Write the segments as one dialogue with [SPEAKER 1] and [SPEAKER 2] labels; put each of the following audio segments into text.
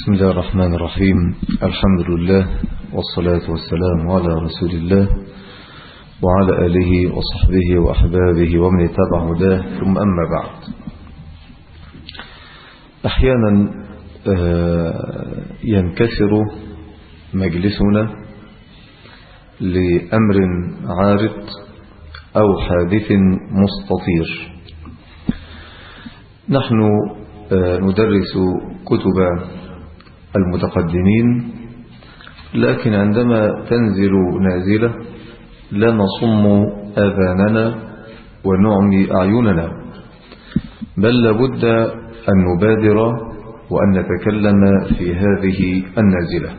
[SPEAKER 1] بسم الله الرحمن الرحيم الحمد لله والصلاة والسلام على رسول الله وعلى آله وصحبه وأحبابه ومن اتبع هداه ثم أما بعد أحيانا ينكسر مجلسنا لأمر عارض أو حادث مستطير نحن ندرس كتب المتقدمين لكن عندما تنزل نازلة لا نصم آذاننا ونعمي أعيننا بل لابد أن نبادر وأن نتكلم في هذه النازلة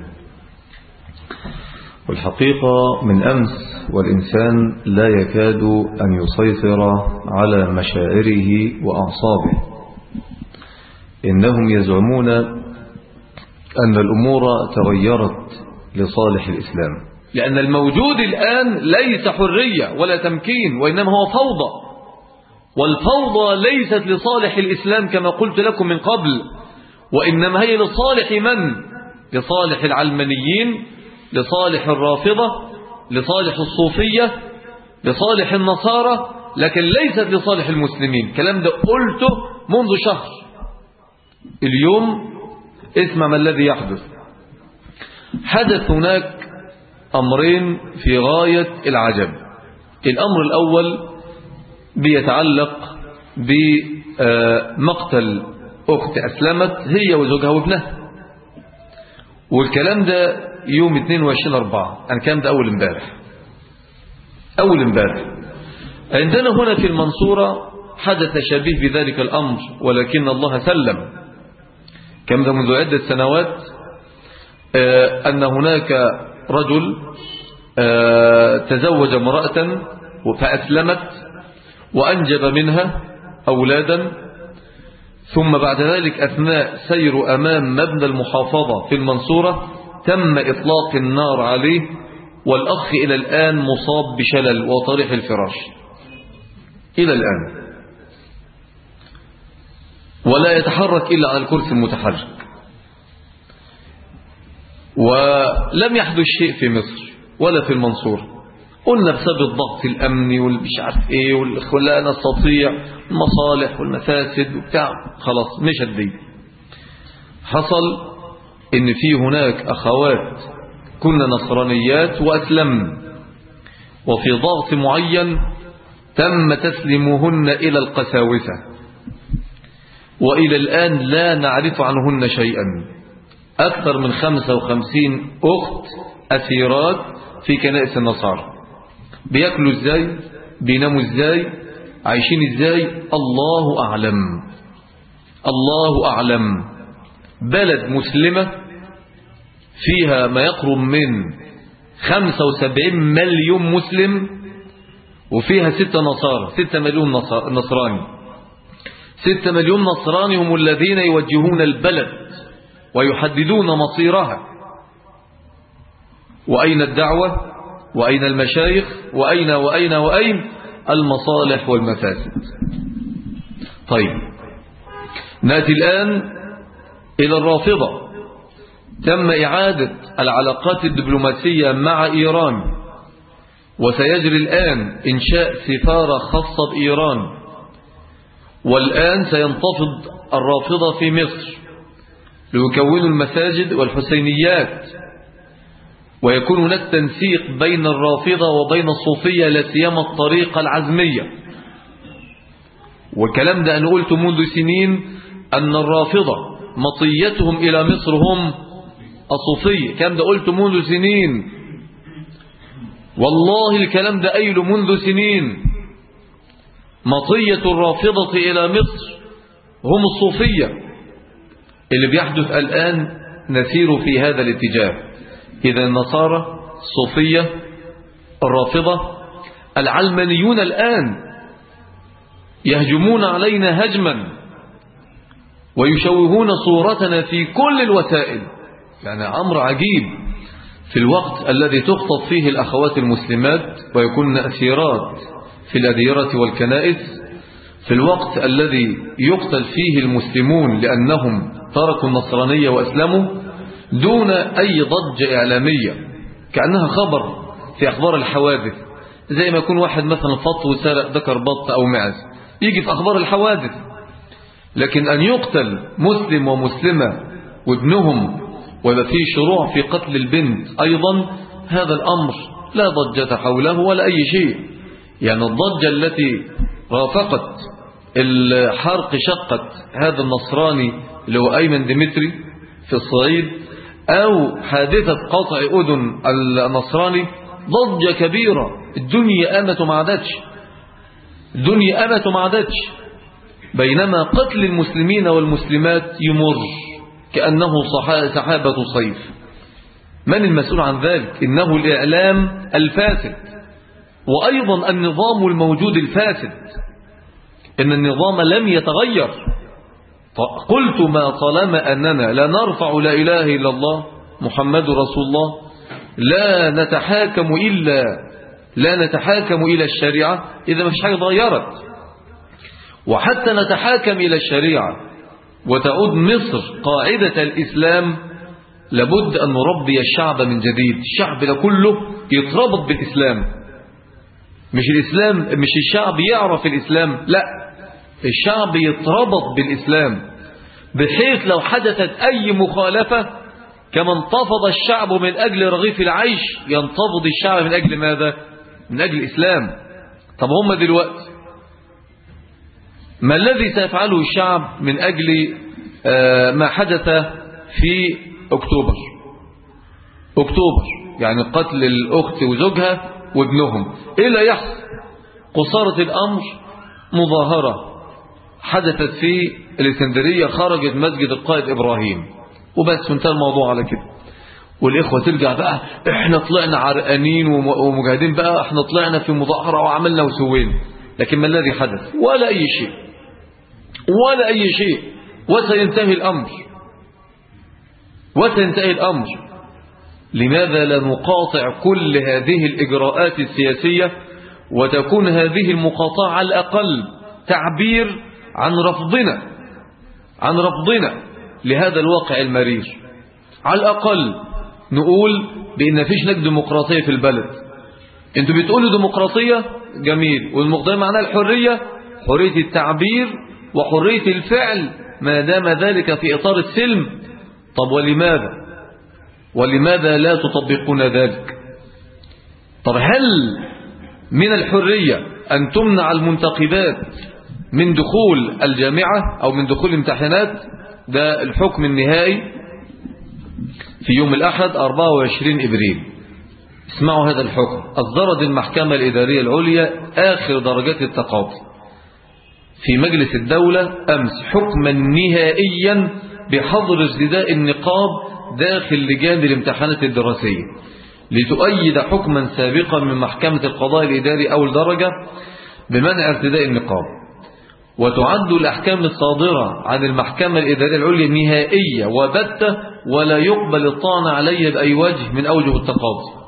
[SPEAKER 1] والحقيقة من أمس والإنسان لا يكاد أن يسيطر على مشاعره وأعصابه إنهم يزعمون أن الأمور تغيرت لصالح الإسلام
[SPEAKER 2] لأن الموجود الآن ليس حرية ولا تمكين وإنما هو فوضى والفوضى ليست لصالح الإسلام كما قلت لكم من قبل وإنما هي لصالح من؟ لصالح العلمانيين لصالح الرافضة لصالح الصوفية لصالح النصارى لكن ليست لصالح المسلمين كلام ده قلته منذ شهر اليوم اسمع ما الذي يحدث حدث هناك أمرين في غاية العجب الأمر الأول بيتعلق بمقتل أخت أسلمت هي وزوجها وابنها والكلام ده يوم 22 أربعة أنا كان ده أول امبارح أول امبارح عندنا هنا في المنصورة حدث شبيه بذلك الأمر ولكن الله سلم كم ده منذ عدة سنوات أن هناك رجل تزوج امرأة فأسلمت وأنجب منها أولادا ثم بعد ذلك أثناء سير أمام مبنى المحافظة في المنصورة تم إطلاق النار عليه والأخ إلى الآن مصاب بشلل وطريح الفراش إلى الآن ولا يتحرك إلا على الكرسي المتحرك ولم يحدث شيء في مصر ولا في المنصورة قلنا بسبب الضغط الأمني والمش عارف إيه ولا نستطيع المصالح والمفاسد وبتاع خلاص مش الدين حصل إن في هناك أخوات كنا نصرانيات وأسلمن وفي ضغط معين تم تسليمهن إلى القساوسة وإلى الآن لا نعرف عنهن شيئا أكثر من 55 أخت أسيرات في كنائس النصارى بيأكلوا إزاي بيناموا إزاي عايشين إزاي الله أعلم الله أعلم بلد مسلمة فيها ما يقرب من 75 مليون مسلم وفيها ستة نصارى ستة مليون نصراني ستة مليون نصراني هم الذين يوجهون البلد ويحددون مصيرها وأين الدعوة وأين المشايخ وأين وأين وأين المصالح والمفاسد طيب نأتي الآن إلى الرافضة تم إعادة العلاقات الدبلوماسية مع إيران وسيجري الآن إنشاء سفارة خاصة بإيران والآن سينتفض الرافضة في مصر ليكونوا المساجد والحسينيات ويكون هناك تنسيق بين الرافضة وبين الصوفية لا سيما الطريقة العزمية والكلام ده أنا قلت منذ سنين أن الرافضة مطيتهم إلى مصر هم الصوفية الكلام ده قلت منذ سنين والله الكلام ده قايله منذ سنين مطية الرافضة إلى مصر هم الصوفية اللي بيحدث الآن نسير في هذا الاتجاه إذا النصارى الصوفية الرافضة العلمانيون الآن يهجمون علينا هجما ويشوهون صورتنا في كل الوسائل يعني أمر عجيب في الوقت الذي تخطب فيه الأخوات المسلمات ويكون أسيرات في الأديرة والكنائس في الوقت الذي يقتل فيه المسلمون لأنهم تركوا النصرانية وأسلموا دون أي ضجة إعلامية كأنها خبر في أخبار الحوادث زي ما يكون واحد مثلا فط وسرق ذكر بط أو معز يجي في أخبار الحوادث لكن أن يقتل مسلم ومسلمة وابنهم ويبقى فيه شروع في قتل البنت أيضا هذا الأمر لا ضجة حوله ولا أي شيء يعني الضجة التي رافقت الحرق شقة هذا النصراني اللي هو أيمن ديمتري في الصعيد أو حادثة قطع أذن النصراني ضجة كبيرة الدنيا أمت ما عادتش الدنيا أمت ما عادتش بينما قتل المسلمين والمسلمات يمر كأنه سحابة صيف من المسؤول عن ذلك إنه الإعلام الفاسد وأيضا النظام الموجود الفاسد إن النظام لم يتغير قلت ما طالما أننا لا نرفع لا إله إلا الله محمد رسول الله لا نتحاكم إلا لا نتحاكم إلى الشريعة إذا ما فيش حاجة اتغيرت وحتى نتحاكم إلى الشريعة وتعود مصر قاعدة الإسلام لابد أن نربي الشعب من جديد الشعب ده كله يتربط بالإسلام مش الإسلام مش الشعب يعرف الإسلام لا الشعب يتربط بالإسلام بحيث لو حدثت أي مخالفة كما انتفض الشعب من أجل رغيف العيش ينتفض الشعب من أجل ماذا من أجل الإسلام طب هم دلوقتي ما الذي سيفعله الشعب من أجل ما حدث في أكتوبر أكتوبر يعني قتل الأخت وزوجها وابنهم إيه لا يحصل قصارة الأمر مظاهرة حدثت في الإسكندرية خرجت مسجد القائد إبراهيم وبس انتهى الموضوع على كده والإخوة ترجع بقى احنا طلعنا عرقانين ومجاهدين بقى احنا طلعنا في مظاهرة وعملنا وسوينا لكن ما الذي حدث ولا أي شيء ولا أي شيء وسينتهي الأمر وسينتهي الأمر لماذا لا نقاطع كل هذه الإجراءات السياسية وتكون هذه المقاطعة على الأقل تعبير عن رفضنا عن رفضنا لهذا الواقع المرير على الأقل نقول بأن فيش لك ديمقراطية في البلد انتوا بتقولوا ديمقراطية جميل والمقدمة معناها الحرية حرية التعبير وحرية الفعل ما دام ذلك في إطار السلم طب ولماذا ولماذا لا تطبقون ذلك طب هل من الحرية أن تمنع المنتقبات من دخول الجامعة أو من دخول الامتحانات ده الحكم النهائي في يوم الأحد 24 إبريل اسمعوا هذا الحكم أصدرت المحكمة الإدارية العليا آخر درجات التقاضي في مجلس الدولة أمس حكما نهائيا بحظر ارتداء النقاب داخل لجان الامتحانات الدراسية لتؤيد حكما سابقا من محكمة القضاء الإداري أول درجة بمنع ارتداء النقاب وتعد الأحكام الصادرة عن المحكمة الإدارية العليا نهائية وبتة ولا يقبل الطعن عليها بأي وجه من أوجه التقاضي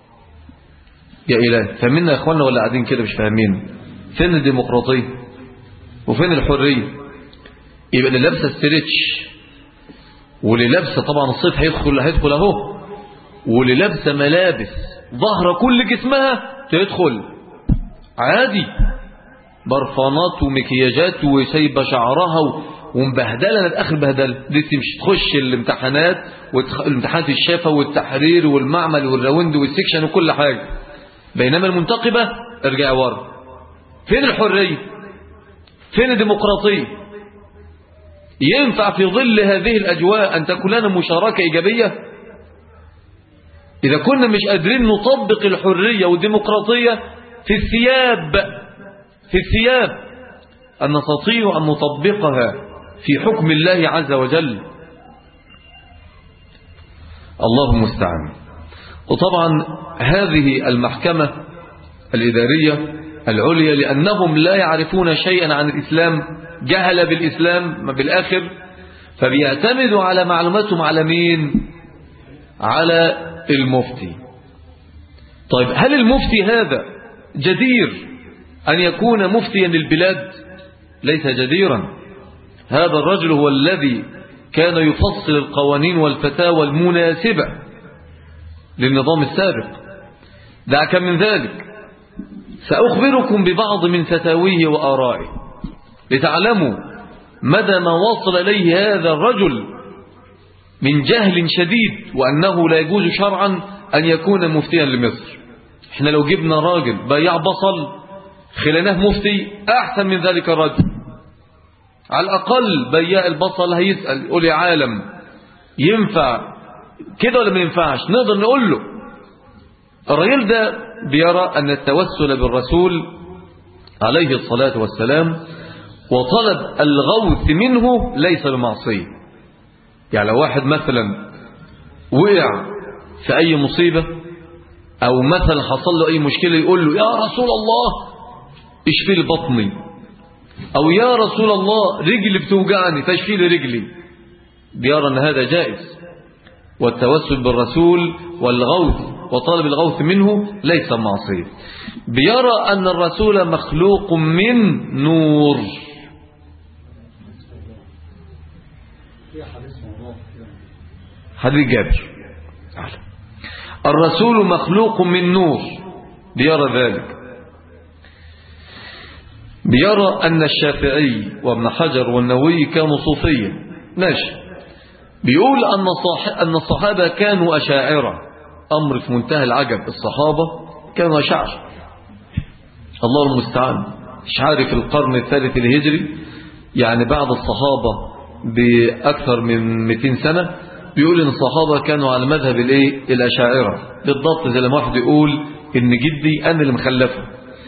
[SPEAKER 2] يا إله فمنا يا إخواننا ولا قاعدين كده مش فاهمين فين الديمقراطية وفين الحرية يبقى اللي لابسه ستريتش واللي لابسه طبعا الصيف هيدخل هيدخل اهو واللي لابسه ملابس ظهر كل جسمها تدخل عادي برفانات ومكياجات وسايبه شعرها ومبهدله لاخر بهدله دي تمشي تخش الامتحانات والامتحانات الشفا والتحرير والمعمل والراوند والسكشن وكل حاجه بينما المنتقبه ارجع ورا فين الحريه فين الديمقراطيه ينفع في ظل هذه الأجواء أن تكون لنا مشاركة إيجابية إذا كنا مش قادرين نطبق الحرية والديمقراطية في الثياب في الثياب أن نستطيع أن نطبقها في حكم الله عز وجل الله المستعان وطبعا هذه المحكمة الإدارية العليا لأنهم لا يعرفون شيئا عن الإسلام جهل بالإسلام بالآخر فبيعتمدوا على معلوماتهم على مين على المفتي طيب هل المفتي هذا جدير أن يكون مفتيا للبلاد ليس جديرا هذا الرجل هو الذي كان يفصل القوانين والفتاوى المناسبة للنظام السابق دعك من ذلك سأخبركم ببعض من فتاويه وآرائه لتعلموا مدى ما وصل إليه هذا الرجل من جهل شديد وأنه لا يجوز شرعا أن يكون مفتيا لمصر احنا لو جبنا راجل بياع بصل خليناه مفتي أحسن من ذلك الرجل على الأقل بياع البصل هيسأل يقول يا عالم ينفع كده ولا ما ينفعش نقدر نقول له الراجل ده بيرى أن التوسل بالرسول عليه الصلاة والسلام وطلب الغوث منه ليس بمعصية يعني لو واحد مثلا وقع في أي مصيبة أو مثلا حصل له أي مشكلة يقول له يا رسول الله اشفي لي بطني أو يا رسول الله رجلي بتوجعني فاشفي لي رجلي بيرى أن هذا جائز والتوسل بالرسول والغوث وطلب الغوث منه ليس معصية بيرى أن الرسول مخلوق من نور حديث جابر الرسول مخلوق من نور بيرى ذلك بيرى أن الشافعي وابن حجر والنووي كانوا صوفية ماشي بيقول أن أن الصحابة كانوا أشاعرة أمر في منتهى العجب الصحابة كانوا أشاعر الله المستعان إشعاري في القرن الثالث الهجري يعني بعد الصحابة بأكثر من 200 سنة بيقول ان الصحابة كانوا على مذهب الايه الاشاعرة بالضبط زي لما واحد يقول ان جدي انا اللي مخلفه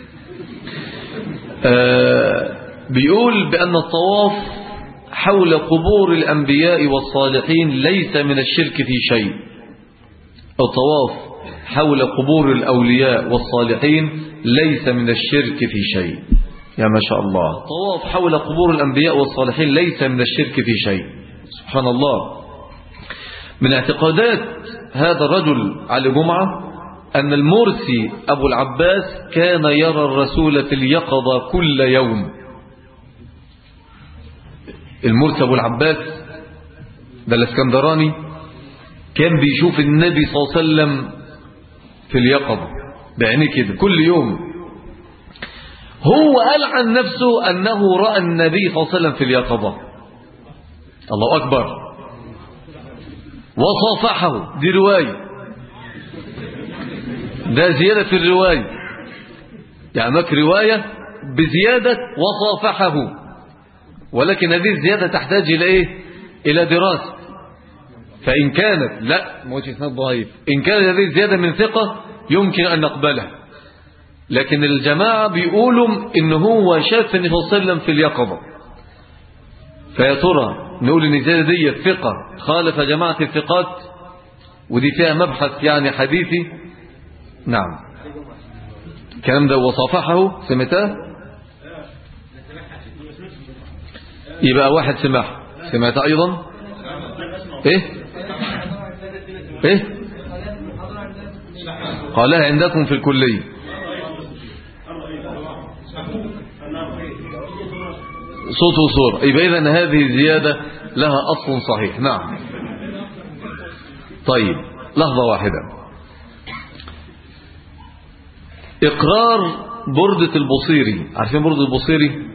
[SPEAKER 2] آه بيقول بان الطواف حول قبور الانبياء والصالحين ليس من الشرك في شيء الطواف حول قبور الاولياء والصالحين ليس من الشرك في شيء يا ما شاء الله الطواف حول قبور الانبياء والصالحين ليس من الشرك في شيء سبحان الله من اعتقادات هذا الرجل على جمعة أن المرسي أبو العباس كان يرى الرسول في اليقظة كل يوم المرسي أبو العباس ده الاسكندراني كان بيشوف النبي صلى الله عليه وسلم في اليقظة بعينيه كده كل يوم هو قال عن نفسه أنه رأى النبي صلى الله عليه وسلم في اليقظة الله أكبر وصافحه دي رواية ده زيادة في الرواية يعني هناك رواية بزيادة وصافحه ولكن هذه الزيادة تحتاج إلى إيه إلى دراسة فإن كانت لا موجه إسناد ضعيف إن كانت هذه الزيادة من ثقة يمكن أن نقبلها لكن الجماعة بيقولوا إن هو شاف النبي صلى الله عليه وسلم في اليقظة فيا ترى نقول ان الزيادة دي ثقة خالف جماعة الثقات ودي فيها مبحث يعني حديثي نعم الكلام ده وصافحه سمعته يبقى واحد سمعه سمعت ايضا ايه ايه قالها عندكم في الكلية صوت وصورة يبقى إذن هذه الزيادة لها أصل صحيح نعم طيب لحظة واحدة إقرار بردة البصيري عارفين بردة البصيري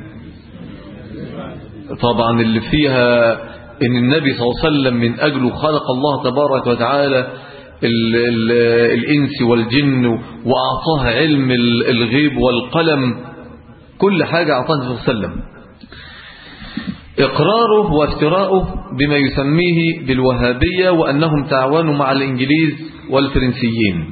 [SPEAKER 2] طبعا اللي فيها ان النبي صلى الله عليه وسلم من أجله خلق الله تبارك وتعالى ال ال الإنس والجن وأعطاها علم الغيب والقلم كل حاجة أعطاها النبي صلى الله عليه وسلم إقراره وافتراؤه بما يسميه بالوهابية وأنهم تعاونوا مع الإنجليز والفرنسيين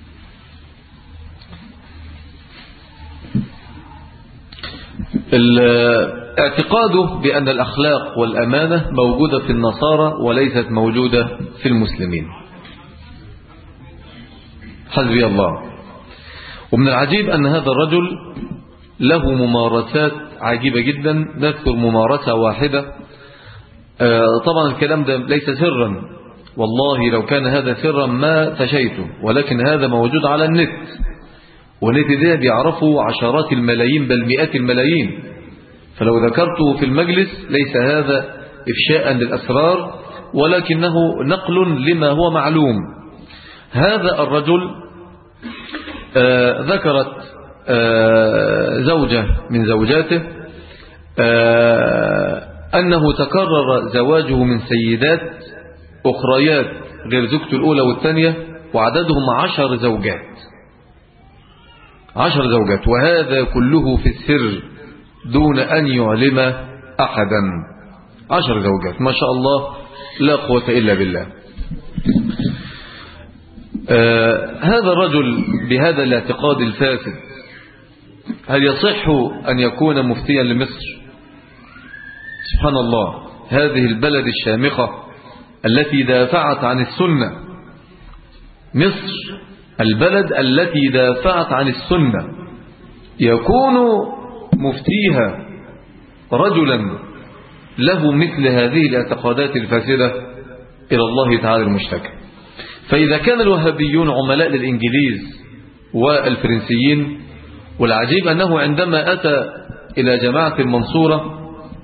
[SPEAKER 2] اعتقاده بأن الأخلاق والأمانة موجودة في النصارى وليست موجودة في المسلمين حسبي الله ومن العجيب أن هذا الرجل له ممارسات عجيبة جدا نذكر ممارسة واحدة طبعا الكلام ده ليس سرا والله لو كان هذا سرا ما فشيته ولكن هذا موجود على النت والنت ده بيعرفه عشرات الملايين بل مئات الملايين فلو ذكرته في المجلس ليس هذا إفشاء للأسرار ولكنه نقل لما هو معلوم هذا الرجل آه ذكرت آه زوجة من زوجاته آه أنه تكرر زواجه من سيدات أخريات غير زوجته الأولى والثانية وعددهم عشر زوجات عشر زوجات وهذا كله في السر دون أن يعلم أحدا عشر زوجات ما شاء الله لا قوة إلا بالله آه هذا الرجل بهذا الاعتقاد الفاسد هل يصح أن يكون مفتيا لمصر سبحان الله هذه البلد الشامخة التي دافعت عن السنة مصر البلد التي دافعت عن السنة يكون مفتيها رجلا له مثل هذه الاعتقادات الفاسدة إلى الله تعالى المشتكى فإذا كان الوهابيون عملاء للإنجليز والفرنسيين والعجيب أنه عندما أتى إلى جماعة المنصورة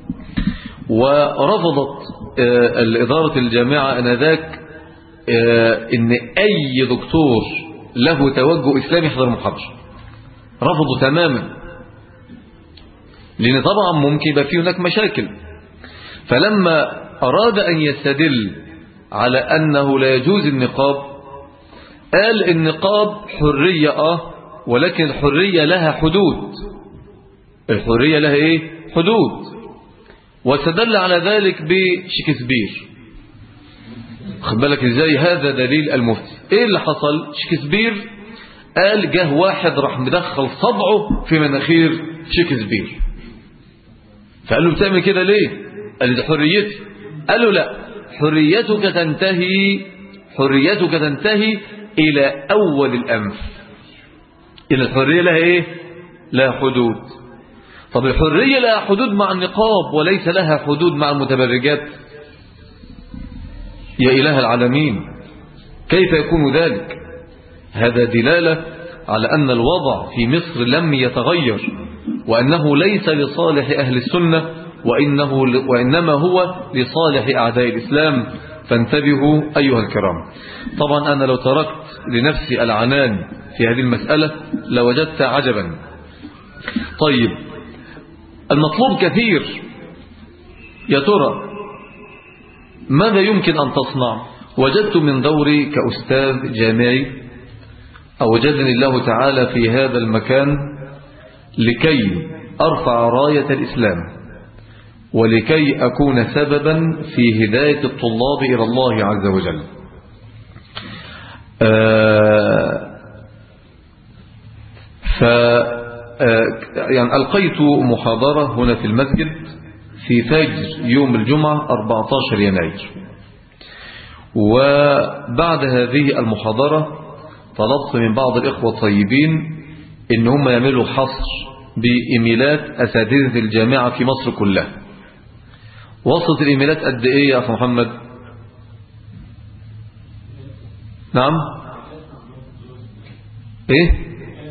[SPEAKER 2] ورفضت الإدارة الجامعة أنذاك إن أي دكتور له توجه إسلامي يحضر محاضرة رفضوا تماما لأن طبعا ممكن يبقى فيه هناك مشاكل فلما أراد أن يستدل على أنه لا يجوز النقاب قال النقاب حرية آه ولكن الحرية لها حدود الحرية لها إيه حدود واستدل على ذلك بشكسبير خد بالك ازاي هذا دليل المفتي ايه اللي حصل شكسبير قال جه واحد راح مدخل صبعه في مناخير شكسبير فقال له بتعمل كده ليه قال لي ده حريتي قال له لا حريتك تنتهي حريتك تنتهي الى اول الانف ان الحريه لها ايه لها حدود طب الحريه لها حدود مع النقاب وليس لها حدود مع المتبرجات يا إله العالمين كيف يكون ذلك هذا دلالة على أن الوضع في مصر لم يتغير وأنه ليس لصالح أهل السنة وإنه وإنما هو لصالح أعداء الإسلام فانتبهوا أيها الكرام طبعا أنا لو تركت لنفسي العنان في هذه المسألة لوجدت عجبا طيب المطلوب كثير يا ترى ماذا يمكن أن تصنع وجدت من دوري كأستاذ جامعي أوجدني الله تعالى في هذا المكان لكي أرفع راية الإسلام ولكي أكون سببا في هداية الطلاب إلى الله عز وجل آه ف يعني ألقيت محاضرة هنا في المسجد في فجر يوم الجمعة 14 يناير وبعد هذه المحاضرة طلبت من بعض الإخوة الطيبين إن هم يعملوا حصر بإيميلات أساتذة الجامعة في مصر كلها وصلت الإيميلات قد إيه يا أخي محمد نعم إيه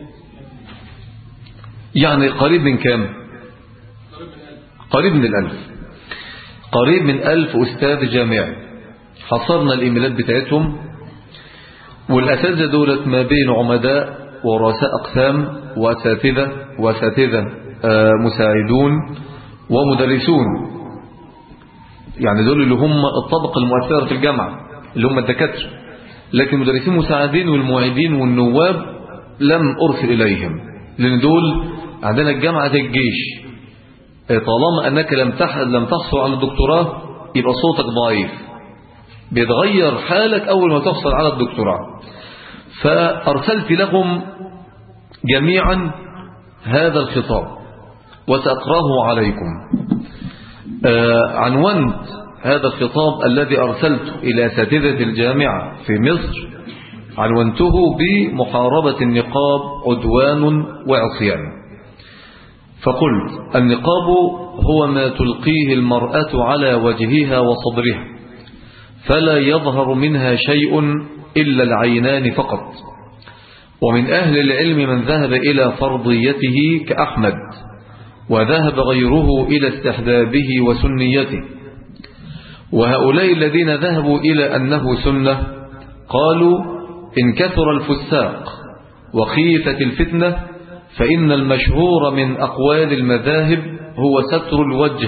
[SPEAKER 2] يعني قريب من كام قريب من الألف قريب من ألف أستاذ جامعي حصرنا الإيميلات بتاعتهم والأساتذة دولت ما بين عمداء ورؤساء أقسام وأساتذة وأساتذة مساعدون ومدرسون يعني دول اللي هم الطبقة المؤثرة في الجامعة اللي هم الدكاترة لكن المدرسين المساعدين والمعيدين والنواب لم أرسل إليهم لأن دول عندنا الجامعة الجيش طالما أنك لم لم تحصل على الدكتوراه يبقى صوتك ضعيف بيتغير حالك أول ما تحصل على الدكتوراه فأرسلت لهم جميعا هذا الخطاب وسأقراه عليكم آه عنونت هذا الخطاب الذي أرسلته إلى أساتذة الجامعة في مصر عنونته بمحاربة النقاب عدوان وعصيان فقلت النقاب هو ما تلقيه المرأة على وجهها وصدرها فلا يظهر منها شيء إلا العينان فقط ومن أهل العلم من ذهب إلى فرضيته كأحمد وذهب غيره إلى استحبابه وسنيته وهؤلاء الذين ذهبوا إلى أنه سنة قالوا إن كثر الفساق وخيفت الفتنة فإن المشهور من أقوال المذاهب هو ستر الوجه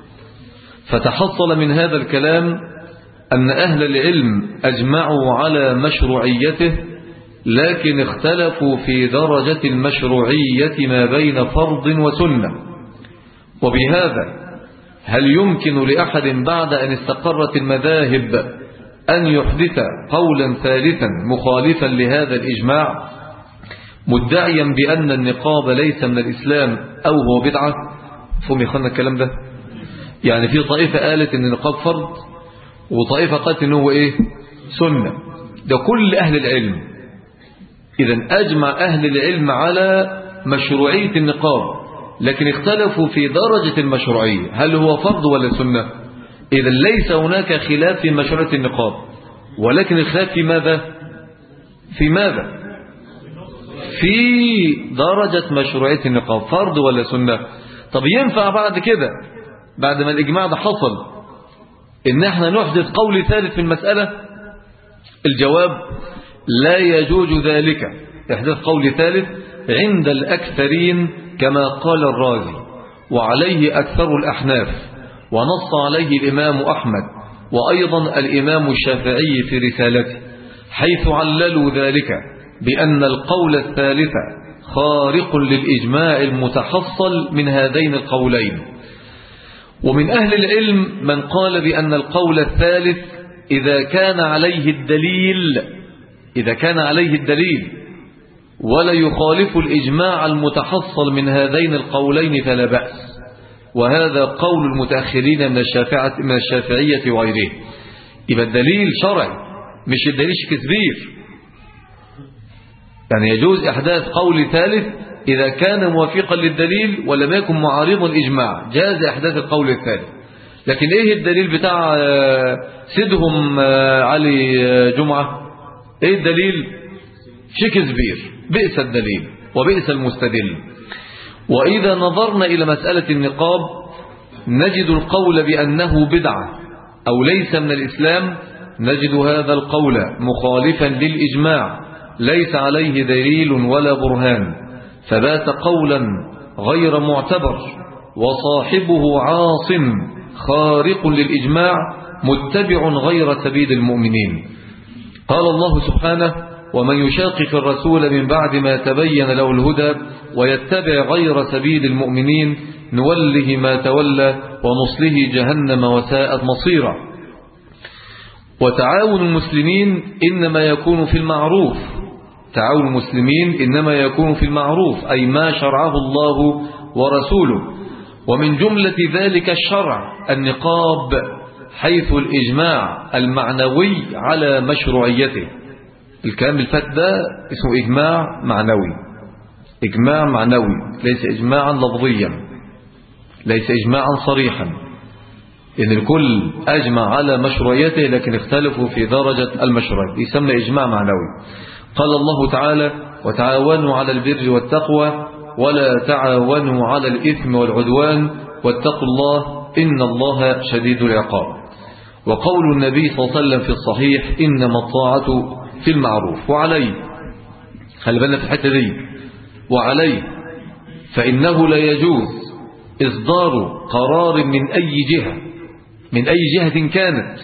[SPEAKER 2] فتحصل من هذا الكلام أن أهل العلم أجمعوا على مشروعيته لكن اختلفوا في درجة المشروعية ما بين فرض وسنة وبهذا هل يمكن لأحد بعد أن استقرت المذاهب أن يحدث قولا ثالثا مخالفا لهذا الإجماع مدعيا بأن النقاب ليس من الإسلام أو هو بدعة فهم يخلنا الكلام ده يعني في طائفة قالت أن النقاب فرض وطائفة قالت أنه إيه سنة ده كل أهل العلم إذا أجمع أهل العلم على مشروعية النقاب لكن اختلفوا في درجة المشروعية هل هو فرض ولا سنة إذا ليس هناك خلاف في مشروعية النقاب ولكن الخلاف في ماذا في ماذا في درجة مشروعية النقاب فرض ولا سنة طب ينفع بعد كده بعد ما الإجماع ده حصل إن احنا نحدث قول ثالث في المسألة الجواب لا يجوز ذلك إحداث قول ثالث عند الأكثرين كما قال الرازي وعليه أكثر الأحناف ونص عليه الإمام أحمد وأيضا الإمام الشافعي في رسالته حيث عللوا ذلك بأن القول الثالث خارق للإجماع المتحصل من هذين القولين ومن أهل العلم من قال بأن القول الثالث إذا كان عليه الدليل إذا كان عليه الدليل ولا يخالف الإجماع المتحصل من هذين القولين فلا بأس وهذا قول المتأخرين من الشافعية, من الشافعية وغيره يبقى الدليل شرعي مش الدليل كثير يعني يجوز إحداث قول ثالث إذا كان موافقا للدليل ولم يكن معارضا الإجماع جاز إحداث القول الثالث لكن إيه الدليل بتاع سيدهم علي جمعة إيه الدليل شكسبير بئس الدليل وبئس المستدل وإذا نظرنا إلى مسألة النقاب نجد القول بأنه بدعة أو ليس من الإسلام نجد هذا القول مخالفا للإجماع ليس عليه دليل ولا برهان فبات قولا غير معتبر وصاحبه عاص خارق للإجماع متبع غير سبيل المؤمنين قال الله سبحانه ومن يشاقق الرسول من بعد ما تبين له الهدى ويتبع غير سبيل المؤمنين نوله ما تولى ونصله جهنم وساءت مصيرا وتعاون المسلمين إنما يكون في المعروف تعاون المسلمين إنما يكون في المعروف أي ما شرعه الله ورسوله ومن جملة ذلك الشرع النقاب حيث الإجماع المعنوي على مشروعيته الكلام الفات ده اسمه إجماع معنوي إجماع معنوي ليس إجماعا لفظيا ليس إجماعا صريحا إن الكل أجمع على مشروعيته لكن اختلفوا في درجة المشروعية يسمى إجماع معنوي قال الله تعالى وتعاونوا على البر والتقوى ولا تعاونوا على الإثم والعدوان واتقوا الله إن الله شديد العقاب وقول النبي صلى الله عليه وسلم في الصحيح إنما الطاعة في المعروف وعليه خلي بالنا في الحتة دي وعليه فإنه لا يجوز إصدار قرار من أي جهة من أي جهة كانت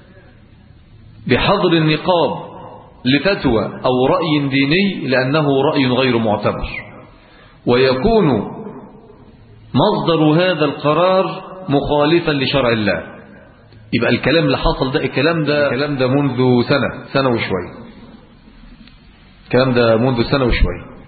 [SPEAKER 2] بحظر النقاب لفتوى أو رأي ديني لأنه رأي غير معتبر ويكون مصدر هذا القرار مخالفا لشرع الله يبقى الكلام اللي حصل ده الكلام ده الكلام ده منذ سنة سنة وشوية الكلام ده منذ سنة وشوية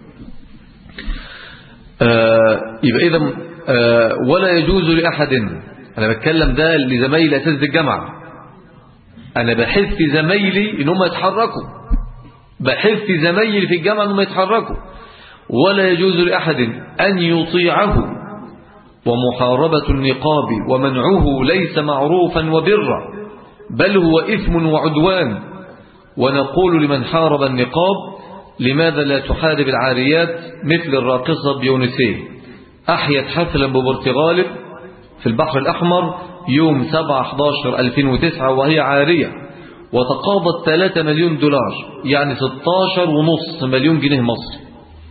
[SPEAKER 2] آه يبقى إذا آه ولا يجوز لأحد أنا بتكلم ده لزمايلي أساس الجامعة أنا بحث زمايلي إنهم يتحركوا بحث زمايلي في الجامعة إنهم يتحركوا ولا يجوز لأحد أن يطيعه ومحاربة النقاب ومنعه ليس معروفا وبرا بل هو إثم وعدوان ونقول لمن حارب النقاب لماذا لا تحارب العاريات مثل الراقصة بيونسيه أحيت حفلا ببرتغالب في البحر الأحمر يوم 7-11-2009 وهي عارية وتقاضت 3 مليون دولار يعني 16 ونص مليون جنيه مصري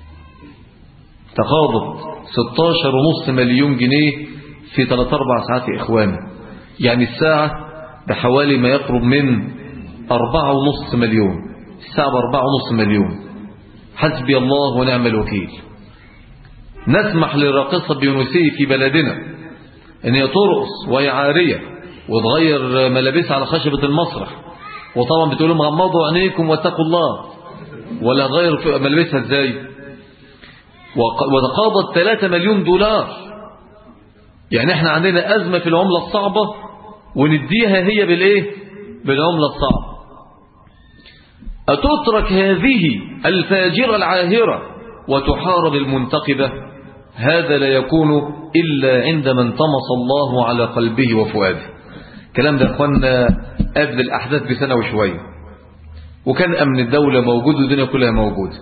[SPEAKER 2] تقاضت 16 ونص مليون جنيه في 3-4 ساعات يا إخواني يعني الساعة بحوالي ما يقرب من 4 ونص مليون الساعة ب 4 ونص مليون حسبي الله ونعم الوكيل نسمح للراقصة بيونسي في بلدنا ان هي ترقص وهي عارية وتغير ملابسها على خشبة المسرح وطبعا بتقول لهم غمضوا عينيكم واتقوا الله ولا غير في ملابسها ازاي وتقاضت 3 مليون دولار يعني احنا عندنا أزمة في العملة الصعبة ونديها هي بالايه بالعملة الصعبة أتترك هذه الفاجرة العاهرة وتحارب المنتقبة هذا لا يكون إلا عندما انطمس الله على قلبه وفؤاده كلام ده أخوانا قبل الأحداث بسنة وشوية وكان أمن الدولة موجود والدنيا كلها موجودة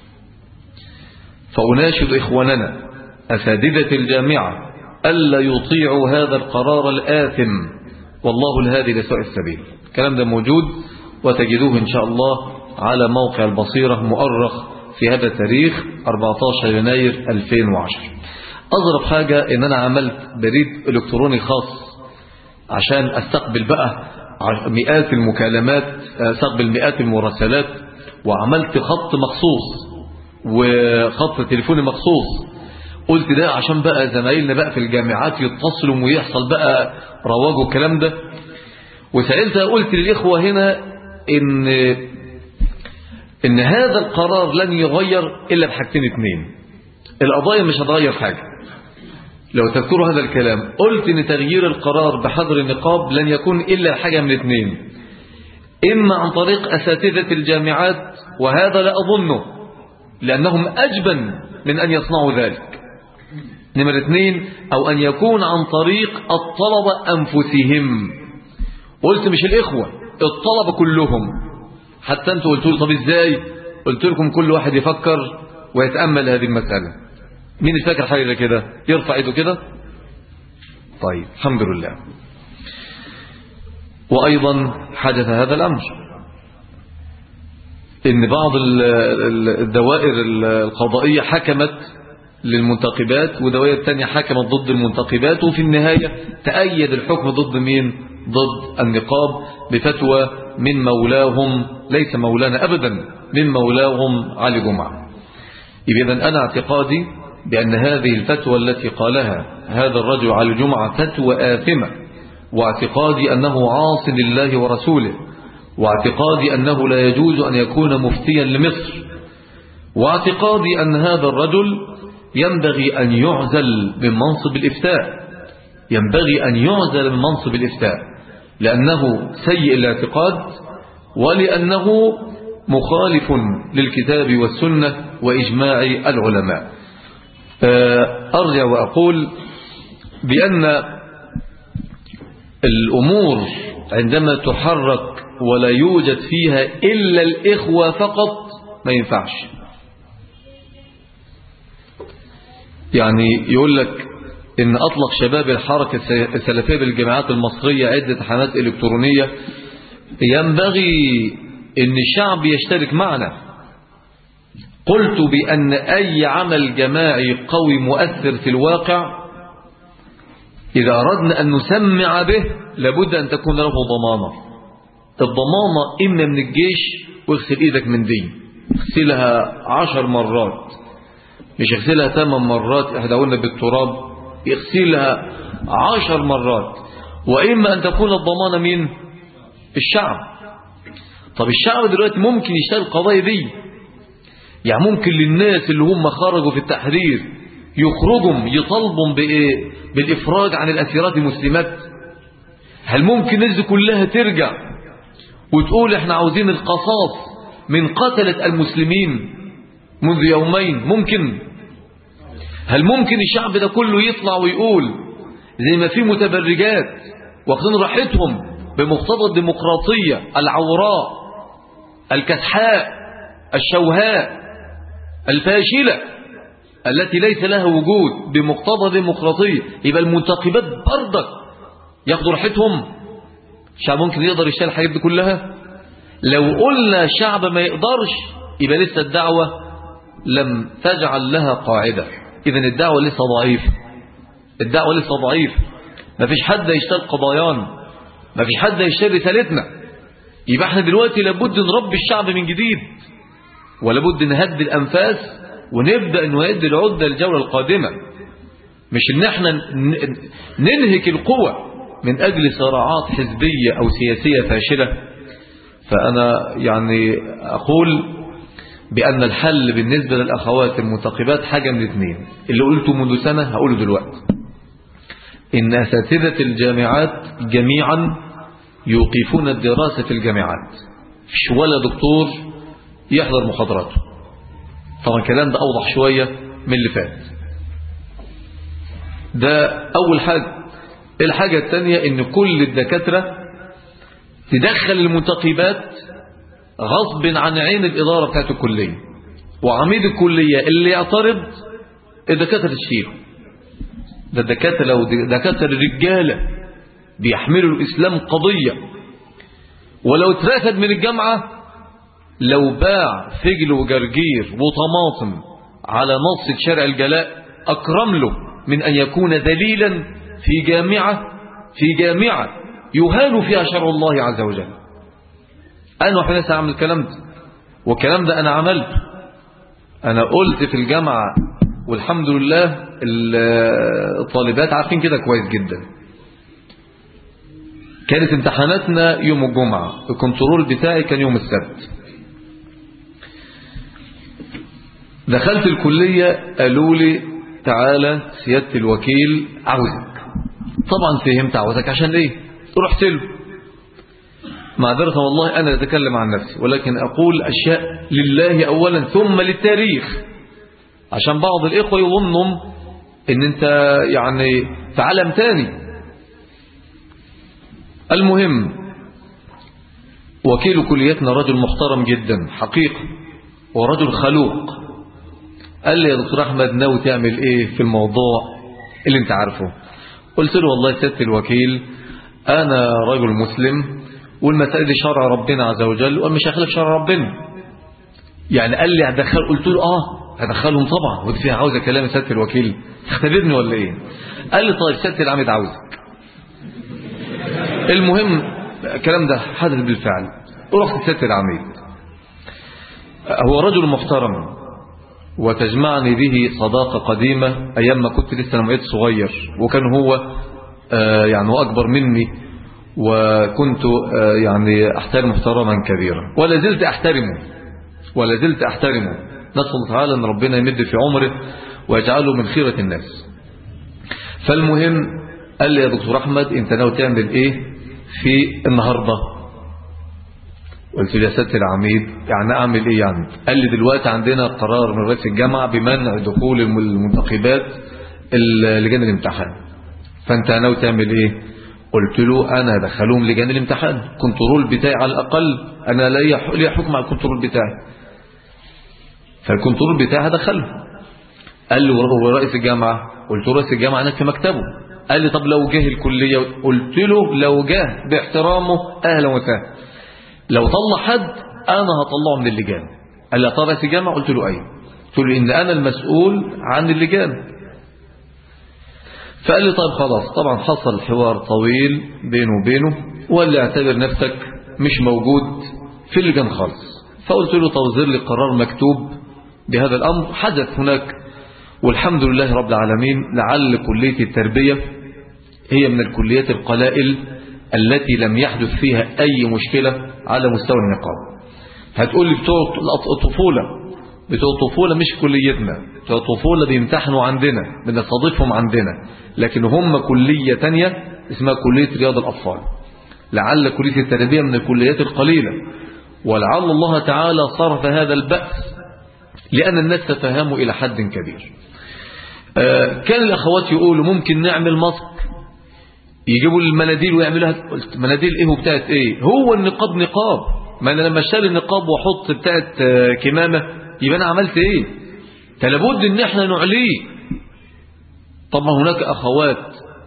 [SPEAKER 2] فأناشد إخواننا أساتذة الجامعة ألا يطيعوا هذا القرار الآثم والله الهادي لسوء السبيل الكلام ده موجود وتجدوه إن شاء الله على موقع البصيرة مؤرخ في هذا التاريخ 14 يناير 2010 أظرف حاجة إن أنا عملت بريد إلكتروني خاص عشان أستقبل بقى مئات المكالمات أستقبل مئات المراسلات وعملت خط مخصوص وخط تليفوني مخصوص قلت ده عشان بقى زمايلنا بقى في الجامعات يتصلوا ويحصل بقى رواج والكلام ده وسألت قلت للإخوة هنا إن إن هذا القرار لن يغير إلا بحاجتين اتنين القضايا مش هتغير حاجة لو تذكروا هذا الكلام قلت إن تغيير القرار بحظر النقاب لن يكون إلا حاجة من اتنين إما عن طريق أساتذة الجامعات وهذا لا أظنه لأنهم أجبن من أن يصنعوا ذلك نمرة اثنين أو أن يكون عن طريق الطلبة أنفسهم قلت مش الإخوة الطلبة كلهم حتى أنتوا قلتوا لي طب إزاي قلت لكم كل واحد يفكر ويتأمل هذه المسألة مين اللي فاكر حاجة كده يرفع ايده كده طيب الحمد لله وأيضا حدث هذا الأمر إن بعض الدوائر القضائية حكمت للمنتقبات ودوائر تانية حكمت ضد المنتقبات وفي النهاية تأيد الحكم ضد مين ضد النقاب بفتوى من مولاهم ليس مولانا أبدا من مولاهم علي جمعة إذا أنا اعتقادي بأن هذه الفتوى التي قالها هذا الرجل على الجمعة فتوى آثمة واعتقادي أنه عاص لله ورسوله واعتقادي أنه لا يجوز أن يكون مفتيا لمصر واعتقادي أن هذا الرجل ينبغي أن يعزل من منصب الإفتاء ينبغي أن يعزل من منصب الإفتاء لأنه سيء الاعتقاد ولأنه مخالف للكتاب والسنة وإجماع العلماء أرجع وأقول بأن الأمور عندما تحرك ولا يوجد فيها إلا الإخوة فقط ما ينفعش يعني يقول لك إن أطلق شباب الحركة السلفية بالجامعات المصرية عدة حملات إلكترونية ينبغي أن الشعب يشترك معنا قلت بأن أي عمل جماعي قوي مؤثر في الواقع إذا أردنا أن نسمع به لابد أن تكون له ضمانة الضمانة إما من الجيش واغسل إيدك من دي اغسلها عشر مرات مش اغسلها ثمان مرات احنا قلنا بالتراب يغسلها عشر مرات وإما أن تكون الضمانة من الشعب طب الشعب دلوقتي ممكن يشتغل القضايا دي يعني ممكن للناس اللي هم خرجوا في التحرير يخرجوا يطالبوا بإيه بالإفراج عن الأسيرات المسلمات هل ممكن الناس دي كلها ترجع وتقول احنا عاوزين القصاص من قتلة المسلمين منذ يومين ممكن هل ممكن الشعب ده كله يطلع ويقول زي ما في متبرجات واخدين راحتهم بمقتضى الديمقراطية العوراء الكسحاء الشوهاء الفاشلة التي ليس لها وجود بمقتضى الديمقراطية يبقى المنتقبات بردك ياخدوا راحتهم الشعب ممكن يقدر يشتغل الحاجات دي كلها لو قلنا الشعب ما يقدرش يبقى لسه الدعوة لم تجعل لها قاعدة إذا الدعوة لسه ضعيفة الدعوة لسه ضعيفة ما فيش حد يشتغل قضايانا ما فيش حد يشتغل رسالتنا يبقى احنا دلوقتي لابد نربي الشعب من جديد ولابد نهدي الأنفاس ونبدأ نهد العدة الجولة القادمة مش ان احنا ننهك القوة من أجل صراعات حزبية أو سياسية فاشلة فأنا يعني أقول بأن الحل بالنسبة للأخوات المنتقبات حاجة من الاثنين اللي قلته منذ سنة هقوله دلوقتي إن أساتذة الجامعات جميعا يوقفون الدراسة في الجامعات فيش ولا دكتور يحضر محاضراته طبعا الكلام ده أوضح شوية من اللي فات ده أول حاجة الحاجة الثانية إن كل الدكاترة تدخل المنتقبات غصب عن عين الإدارة بتاعت الكلية وعميد الكلية اللي يعترض الدكاترة تشتيله ده الدكاترة لو دكاترة رجالة بيحملوا الإسلام قضية ولو اترفد من الجامعة لو باع فجل وجرجير وطماطم على نص شارع الجلاء أكرم له من أن يكون دليلا في جامعة في جامعة يهان فيها شرع الله عز وجل أنا وحنا أعمل الكلام ده والكلام ده أنا عملته أنا قلت في الجامعة والحمد لله الطالبات عارفين كده كويس جدا كانت امتحاناتنا يوم الجمعة الكنترول بتاعي كان يوم السبت دخلت الكلية قالوا لي تعالى سيادة الوكيل عاوزك طبعا فهمت عاوزك عشان ايه رحت له معذرة والله أنا أتكلم عن نفسي ولكن أقول أشياء لله أولا ثم للتاريخ عشان بعض الإخوة يظنهم ان انت يعني في عالم تاني المهم وكيل كليتنا رجل محترم جدا حقيقة ورجل خلوق قال لي يا دكتور أحمد ناوي تعمل ايه في الموضوع اللي انت عارفه قلت له والله سيادة الوكيل أنا رجل مسلم والمسائل دي شرع ربنا عز وجل ومش هخلف شرع ربنا يعني قال لي هدخل قلت له اه هدخلهم طبعا ودي فيها عاوزة كلام سيادة الوكيل تختبرني ولا ايه قال لي طيب سيادة العميد عاوزك المهم الكلام ده حدث بالفعل ورحت سيادة العميد هو رجل محترم وتجمعني به صداقة قديمة أيام ما كنت لسه معيد صغير وكان هو آه يعني هو أكبر مني وكنت آه يعني أحترم احتراما كبيرا ولا زلت أحترمه ولا زلت أحترمه نسأل الله تعالى أن ربنا يمد في عمره ويجعله من خيرة الناس فالمهم قال لي يا دكتور أحمد أنت ناوي تعمل إيه في النهاردة قلت له يا سيادة العميد يعني أعمل إيه يعني قال لي دلوقتي عندنا قرار من رئيس الجامعة بمنع دخول المنتخبات لجان الامتحان فأنت ناوي تعمل إيه قلت له أنا دخلهم لجان الامتحان كنترول بتاعي على الأقل أنا لي حكم على الكنترول بتاعي فالكنترول بتاعي هدخله قال لي ورئيس الجامعة قلت له رئيس الجامعة هناك في مكتبه قال لي طب لو جه الكلية قلت له لو جه باحترامه أهلا وسهلا لو طلع حد أنا هطلعه من اللجان قال لي طب رئيس الجامعة قلت له أيوه قلت له إن أنا المسؤول عن اللجان فقال لي طيب خلاص طبعا حصل حوار طويل بينه وبينه وقال لي اعتبر نفسك مش موجود في اللجان خالص فقلت له توزير لي قرار مكتوب بهذا الأمر حدث هناك والحمد لله رب العالمين لعل كلية التربية هي من الكليات القلائل التي لم يحدث فيها أي مشكلة على مستوى النقاب هتقول لي بتوع الطفولة بتوع الطفولة مش كليتنا بتوع الطفولة بيمتحنوا عندنا بنستضيفهم عندنا لكن هم كلية تانية اسمها كلية رياض الأطفال لعل كلية التربية من الكليات القليلة ولعل الله تعالى صرف هذا البأس لأن الناس تفهموا إلى حد كبير آه كان الأخوات يقولوا ممكن نعمل ماسك يجيبوا المناديل ويعملوها قلت مناديل ايه وبتاعت ايه هو النقاب نقاب ما انا لما اشتري النقاب واحط بتاعت آه كمامة يبقى انا عملت ايه فلابد ان احنا نعليه طبعا هناك اخوات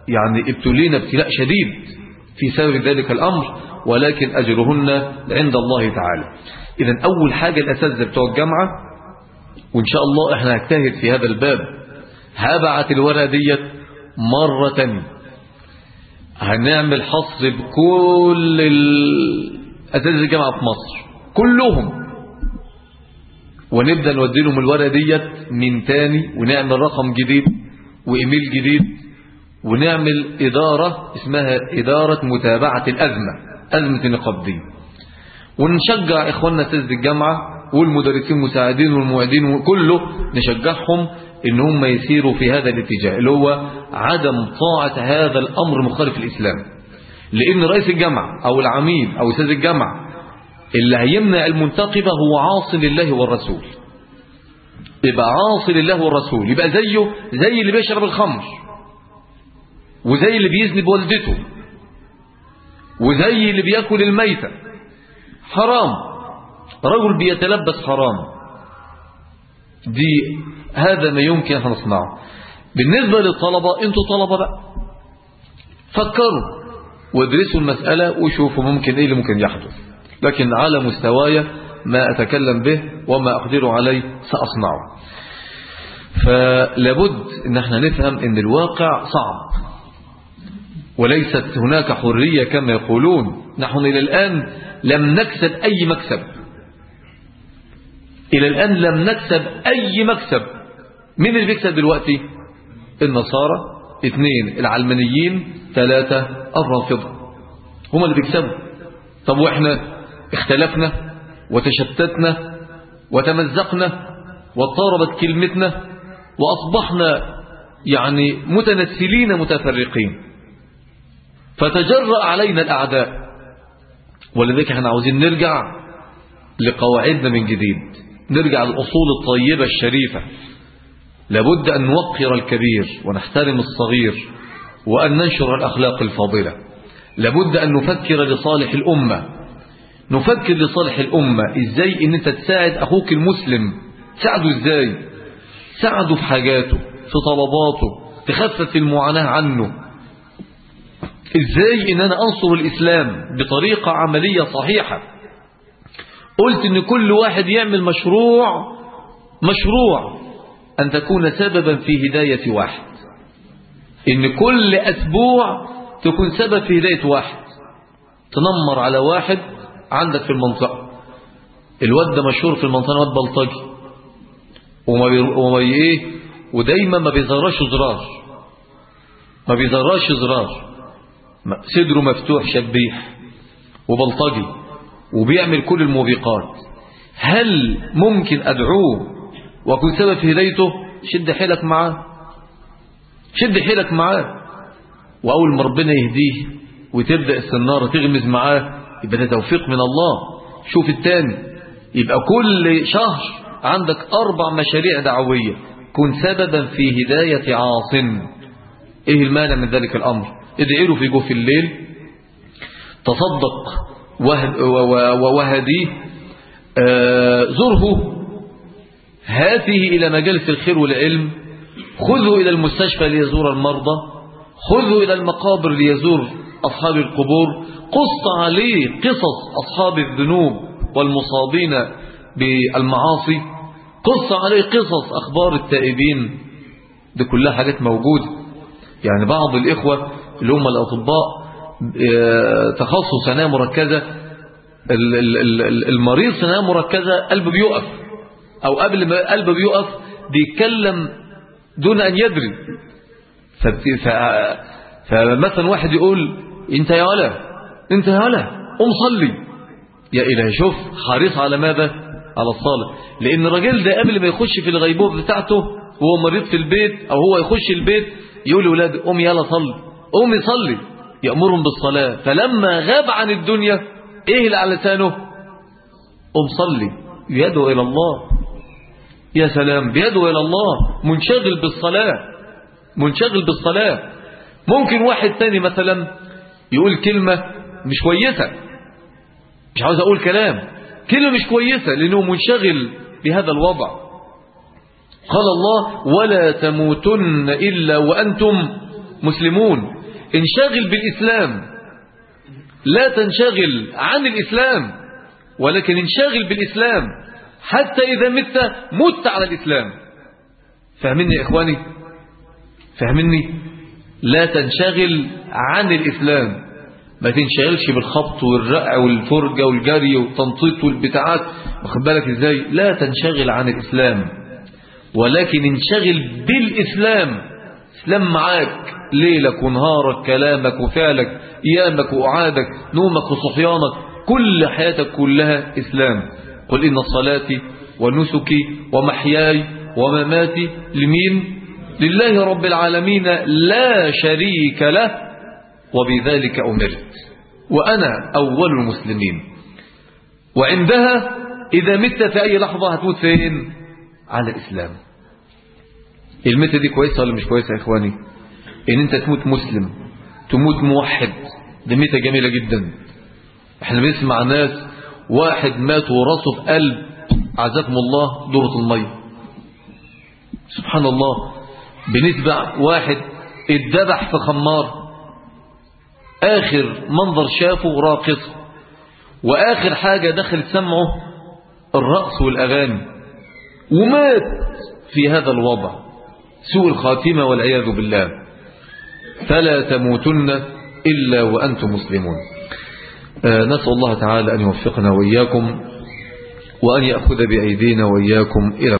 [SPEAKER 2] يعني ابتلينا ابتلاء شديد في سبب ذلك الأمر ولكن أجرهن عند الله تعالى إذا أول حاجة الأساتذة بتوع الجامعة وإن شاء الله إحنا هنجتهد في هذا الباب هبعت الورقة ديت مرة تانية هنعمل حصر بكل أساتذة الجامعة في مصر كلهم ونبدأ نودي لهم الورقة ديت من تاني ونعمل رقم جديد وإيميل جديد ونعمل إدارة اسمها إدارة متابعة الأزمة أزمة النقاب دي ونشجع إخواننا أساتذة الجامعة والمدرسين المساعدين والمعيدين وكله نشجعهم ان هم يسيروا في هذا الاتجاه اللي هو عدم طاعة هذا الأمر مخالف الإسلام لأن رئيس الجامعة أو العميد أو أستاذ الجامعة اللي هيمنع المنتقبة هو عاصي لله والرسول يبقى عاصي لله والرسول يبقى زيه زي اللي بيشرب الخمر وزي اللي بيزني بوالدته وزي اللي بياكل الميتة حرام رجل بيتلبس حرام دي هذا ما يمكن أن نصنعه بالنسبة للطلبة انتوا طلبة بقى فكروا وادرسوا المسألة وشوفوا ممكن ايه اللي ممكن يحدث لكن على مستواي ما أتكلم به وما أقدر عليه سأصنعه فلابد ان احنا نفهم ان الواقع صعب وليست هناك حرية كما يقولون نحن إلى الآن لم نكسب أي مكسب إلى الآن لم نكسب أي مكسب مين اللي بيكسب دلوقتي النصارى اثنين العلمانيين ثلاثة الرافضة هم اللي بيكسبوا طب وإحنا اختلفنا وتشتتنا وتمزقنا واضطربت كلمتنا وأصبحنا يعني متنسلين متفرقين فتجرأ علينا الأعداء ولذلك احنا عاوزين نرجع لقواعدنا من جديد نرجع للأصول الطيبة الشريفة لابد أن نوقر الكبير ونحترم الصغير وأن ننشر الأخلاق الفاضلة لابد أن نفكر لصالح الأمة نفكر لصالح الأمة إزاي إن أنت تساعد أخوك المسلم تساعده إزاي تساعده في حاجاته في طلباته تخفف المعاناة عنه إزاي إن أنا أنصر الإسلام بطريقة عملية صحيحة قلت إن كل واحد يعمل مشروع مشروع أن تكون سببا في هداية واحد إن كل أسبوع تكون سبب في هداية واحد تنمر على واحد عندك في المنطقة الواد ده مشهور في المنطقة واد بلطجي وما بي... وما بي... ايه ودايما ما بيزراش زرار ما بيزراش زرار صدره مفتوح شبيح وبلطجي وبيعمل كل الموبقات هل ممكن أدعوه وأكون سبب في هدايته شد حيلك معاه شد حيلك معاه وأول ما ربنا يهديه وتبدأ السنارة تغمز معاه يبقى ده توفيق من الله شوف التاني يبقى كل شهر عندك أربع مشاريع دعوية كن سببا في هداية عاص إيه المانع من ذلك الأمر ادعي له في جوف الليل تصدق ووهديه زره هاته إلى مجالس الخير والعلم خذه إلى المستشفى ليزور المرضى خذه إلى المقابر ليزور أصحاب القبور قص عليه قصص أصحاب الذنوب والمصابين بالمعاصي قص عليه قصص أخبار التائبين دي كلها حاجات موجودة يعني بعض الإخوة اللي هم الأطباء تخصص عناية مركزة المريض في عناية مركزة قلبه بيقف أو قبل ما قلبه بيقف بيتكلم دون أن يدري فمثلا واحد يقول انت يا ولا انت يا ولا قم صلي يا إلهي شوف حريص على ماذا على الصلاة لأن الراجل ده قبل ما يخش في الغيبوبة بتاعته وهو مريض في البيت أو هو يخش البيت يقول لأولاده قوم يلا صلي قوم يصلي يأمرهم بالصلاة فلما غاب عن الدنيا ايه اللي على لسانه قم صلي يدعو إلى الله يا سلام بيدعو إلى الله منشغل بالصلاة منشغل بالصلاة ممكن واحد تاني مثلا يقول كلمة مش كويسة مش عاوز أقول كلام كلمة مش كويسة لأنه منشغل بهذا الوضع قال الله ولا تموتن إلا وأنتم مسلمون انشغل بالإسلام لا تنشغل عن الإسلام ولكن انشغل بالإسلام حتى إذا مت مت على الإسلام فاهمني يا إخواني فاهمني لا تنشغل عن الإسلام ما تنشغلش بالخبط والرقع والفرجة والجري والتنطيط والبتاعات واخد بالك ازاي لا تنشغل عن الإسلام ولكن انشغل بالإسلام اسلام معاك ليلك ونهارك كلامك وفعلك ايامك وقعادك نومك وصحيانك كل حياتك كلها إسلام قل إن صلاتي ونسكي ومحياي ومماتي لمين لله رب العالمين لا شريك له وبذلك أمرت وأنا أول المسلمين وعندها إذا مت في أي لحظة هتموت فين على الإسلام المتة دي كويسة ولا مش كويسة يا إخواني إن أنت تموت مسلم تموت موحد دي متة جميلة جدا احنا بنسمع ناس واحد مات وراسه في قلب عزكم الله دورة المية سبحان الله بنسمع واحد اتذبح في خمار آخر منظر شافه راقص وآخر حاجة دخلت سمعه الرقص والأغاني ومات في هذا الوضع سوء الخاتمة والعياذ بالله فلا تموتن إلا وأنتم مسلمون آه نسأل الله تعالى أن يوفقنا وإياكم وأن يأخذ بأيدينا وإياكم إلى